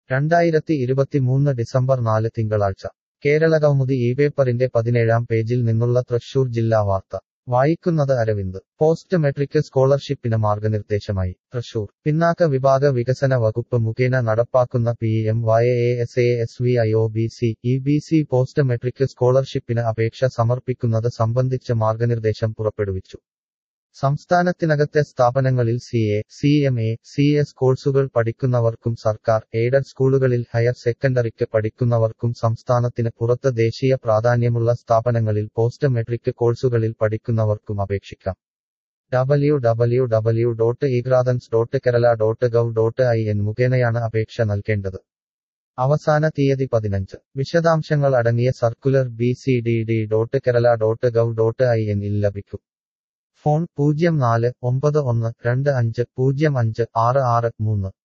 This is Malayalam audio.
രണ്ടായിരത്തി ഇരുപത്തിമൂന്ന് ഡിസംബർ നാല് തിങ്കളാഴ്ച കേരള കൗമുദി ഈ പേപ്പറിന്റെ പതിനേഴാം പേജിൽ നിന്നുള്ള തൃശൂർ ജില്ലാ വാർത്ത വായിക്കുന്നത് അരവിന്ദ് പോസ്റ്റ് മെട്രിക് സ്കോളർഷിപ്പിന് മാർഗനിർദ്ദേശമായി തൃശൂർ പിന്നാക്ക വിഭാഗ വികസന വകുപ്പ് മുഖേന നടപ്പാക്കുന്ന P M Y A S A S V I O B C E B C post matric സ്കോളർഷിപ്പിന് അപേക്ഷ സമർപ്പിക്കുന്നത് സംബന്ധിച്ച് മാർഗനിർദ്ദേശം പുറപ്പെടുവിച്ചു സംസ്ഥാനത്തിനകത്തെ സ്ഥാപനങ്ങളിൽ C A C M A C S കോഴ്സുകൾ പഠിക്കുന്നവർക്കും സർക്കാർ എയ്ഡഡ് സ്കൂളുകളിൽ ഹയർ സെക്കൻഡറിക്ക് പഠിക്കുന്നവർക്കും സംസ്ഥാനത്തിന് പുറത്ത് ദേശീയ പ്രാധാന്യമുള്ള സ്ഥാപനങ്ങളിൽ പോസ്റ്റ് മെട്രിക് കോഴ്സുകളിൽ പഠിക്കുന്നവർക്കും അപേക്ഷിക്കാം W W W dot egrantz dot Kerala dot gov dot I N മുഖേനയാണ് അപേക്ഷ നൽകേണ്ടത് അവസാന തീയതി പതിനഞ്ച് വിശദാംശങ്ങൾ അടങ്ങിയ circular B C D D dot Kerala dot gov dot I എന്നിൽ ലഭിക്കും ഫോൺ പൂജ്യം നാല് ഒമ്പത് ഒന്ന് രണ്ട് അഞ്ച് പൂജ്യം അഞ്ച് ആറ് ആറ് മൂന്ന്